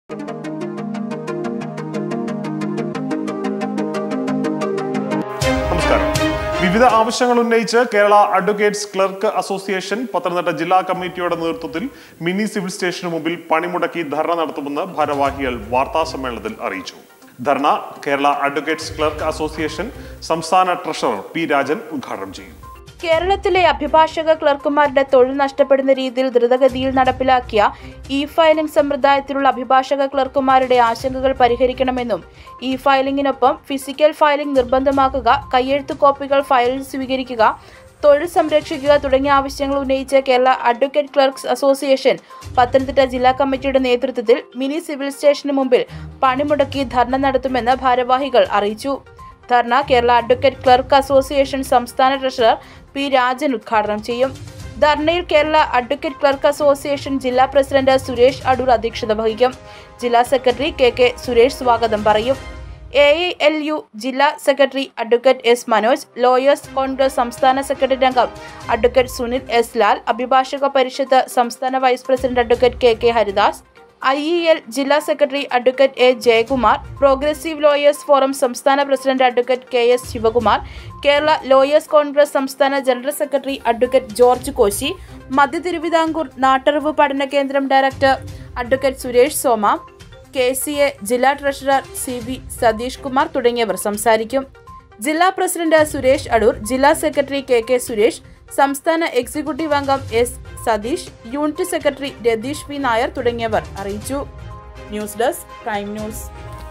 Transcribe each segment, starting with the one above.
നമസ്കാരം വിവിധ ആവശ്യങ്ങൾ ഉന്നയിച്ച് Kerala advocates clerk association Pathanamthitta ജില്ലാ കമ്മിറ്റിയുടെ നേതൃത്വത്തിൽ മിനി സിവിൽ സ്റ്റേഷന് മുമ്പിൽ പണിമുടക്കി ധർണ നടത്തുമെന്ന് ഭാരവാഹികൾ വാർത്താ സമ്മേളനത്തിൽ അറിയിച്ചു dharna Kerala advocates clerk association സംസ്ഥാന ട്രഷറർ പി രാജൻ ഉദ്ഘാടനം ചെയ്യും കേരളത്തിലെ അഭിഭാഷക ക്ലർക്കുമാരുടെ തൊഴിൽ നഷ്ടപ്പെടുന്ന രീതിയിൽ ദ്രുതഗതിയിൽ നടപ്പിലാക്കിയ ഇ ഫയലിംഗ് സമ്പ്രദായത്തിലുള്ള അഭിഭാഷക ക്ലർക്കുമാരുടെ ആശങ്കകൾ പരിഹരിക്കണമെന്നും ഇ ഫയലിംഗിനൊപ്പം ഫിസിക്കൽ ഫയലിംഗ് നിർബന്ധമാക്കുക കയ്യെഴുത്ത് കോപ്പികൾ ഫയലിൽ സ്വീകരിക്കുക തൊഴിൽ സംരക്ഷിക്കുക തുടങ്ങിയ ആവശ്യങ്ങൾ ഉന്നയിച്ച് Kerala advocate clerks association Pathanamthitta ജില്ലാ കമ്മിറ്റിയുടെ നേതൃത്വത്തിൽ മിനി സിവിൽ സ്റ്റേഷന് മുമ്പിൽ പണിമുടക്കി ധർണ നടത്തുമെന്ന് ഭാരവാഹികൾ അറിയിച്ചു dharna Kerala advocate clerk association സംസ്ഥാന ട്രഷറർ പി രാജൻ ഉദ്ഘാടനം ചെയ്യും ധർണയിൽ കേരള അഡ്വക്കേറ്റ് ക്ലർക്ക് അസോസിയേഷൻ ജില്ലാ പ്രസിഡന്റ് സുരേഷ് അടൂർ അധ്യക്ഷത വഹിക്കും ജില്ലാ സെക്രട്ടറി കെ കെ സുരേഷ് സ്വാഗതം പറയും എ ഐ എൽ യു ജില്ലാ secretary advocate S Manoj lawyers Congress സംസ്ഥാന സെക്രട്ടറി അംഗം അഡ്വക്കേറ്റ് സുനിൽ എസ് ലാൽ അഭിഭാഷക പരിഷത്ത് സംസ്ഥാന vice president advocate K K Haridas I E L ജില്ലാ secretary advocate A Jayakumar progressive lawyers forum സംസ്ഥാന president advocate K S Sivakumar Kerala lawyers Congress സംസ്ഥാന general secretary advocate George Koshy മധ്യ തിരുവിതാംകൂർ നാട്ടറിവ് പഠന കേന്ദ്രം director advocate Suresh Soma K C A ജില്ലാ treasurer C V Satheesh Kumar തുടങ്ങിയവർ സംസാരിക്കും ജില്ലാ പ്രസിഡന്റ് സുരേഷ് അടൂർ ജില്ലാ സെക്രട്ടറി കെ കെ സുരേഷ് സംസ്ഥാന എക്സിക്യൂട്ടീവ് അംഗം S Satheesh unit secretary Ratheesh V Nair തുടങ്ങിയവർ അറിയിച്ചു news desk prime news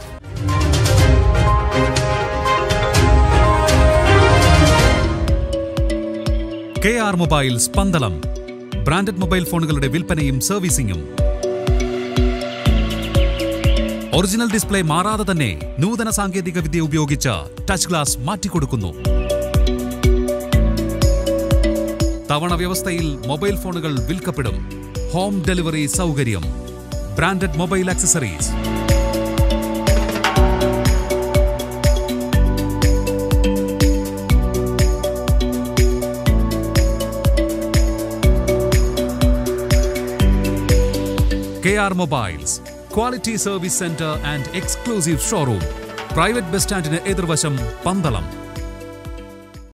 K R mobile സ്പന്ദളം ബ്രാൻഡഡ് മൊബൈൽ ഫോണുകളുടെ വിൽപ്പനയും സർവീസിംഗും ഒറിജിനൽ ഡിസ്പ്ലേ മാറാതെ തന്നെ നൂതന സാങ്കേതിക വിദ്യ ഉപയോഗിച്ച് ടച്ച് ഗ്ലാസ് മാറ്റിക്കൊടുക്കുന്നു തവണ വ്യവസ്ഥയിൽ മൊബൈൽ ഫോണുകൾ വിൽക്കപ്പെടും ഹോം ഡെലിവറി സൗകര്യം branded mobile accessories K R mobiles quality service centre and exclusive showroom private bus സ്റ്റാൻഡിന് എതിർവശം പന്തളം